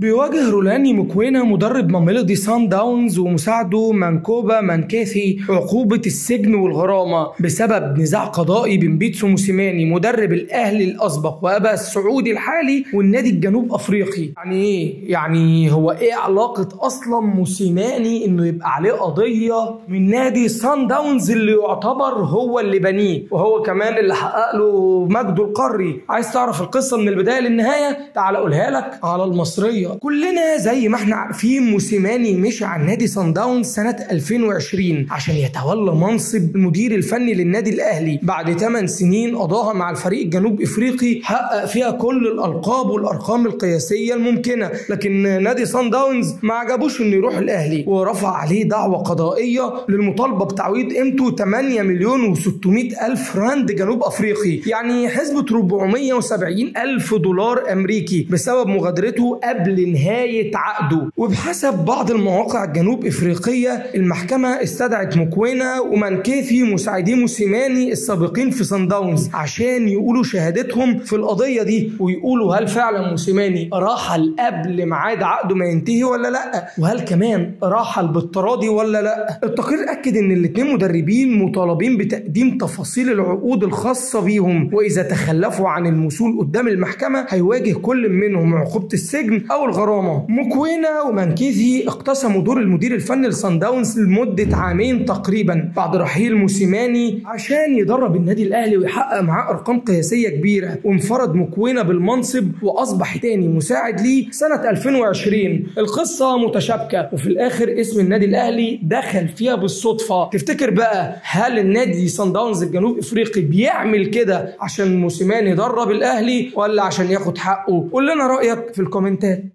بيواجه رولاني مكوينة مدرب ماميلودي سان داونز ومساعده مانكوبا مانكاثي عقوبة السجن والغرامة بسبب نزاع قضائي بين بيتسو موسيماني مدرب الأهلي الأسبق وأبا السعودي الحالي والنادي الجنوب أفريقي يعني إيه؟ يعني هو إيه علاقة أصلا موسيماني إنه يبقى عليه قضية من نادي سان داونز اللي يعتبر هو اللي بنيه وهو كمان اللي حقق له مجده القاري عايز تعرف القصة من البداية للنهاية تعال أقولها لك على المصرية كلنا زي ما احنا عارفين موسيماني مشي عن نادي سان داونز سنة 2020 عشان يتولى منصب المدير الفني للنادي الأهلي بعد 8 سنين قضاها مع الفريق الجنوب إفريقي حقق فيها كل الألقاب والأرقام القياسية الممكنة لكن نادي سان داونز ما عجبوش إنه يروح الأهلي ورفع عليه دعوة قضائية للمطالبة بتعويض قيمته 8 مليون و600 ألف راند جنوب أفريقي يعني حسبة 470 ألف دولار أمريكي بسبب مغادرته قبل نهاية عقده وبحسب بعض المواقع الجنوب إفريقية المحكمة استدعت مكوينة ومانكيثي مساعدي موسيماني السابقين في سان داونز عشان يقولوا شهادتهم في القضية دي ويقولوا هل فعلا موسيماني رحل قبل ميعاد عقده ما ينتهي ولا لا وهل كمان رحل بالتراضي ولا لا التقرير أكد إن الاتنين مدربين مطالبين بتقديم تفاصيل العقود الخاصة بيهم وإذا تخلفوا عن الموصول قدام المحكمة هيواجه كل منهم عقوبة السجن أو الغرامة مكوينة ومانكيزي اقتسموا دور المدير الفني لسان داونز لمدة عامين تقريبا بعد رحيل موسيماني عشان يدرب النادي الأهلي ويحقق معاه أرقام قياسية كبيرة وانفرد مكوينة بالمنصب وأصبح تاني مساعد ليه سنة 2020 القصة متشابكة وفي الآخر اسم النادي الأهلي دخل فيها بالصدفة تفتكر بقى هل النادي سان داونز الجنوب افريقي بيعمل كده عشان موسيماني يدرب الاهلي ولا عشان ياخد حقه قول لنا رايك في الكومنتات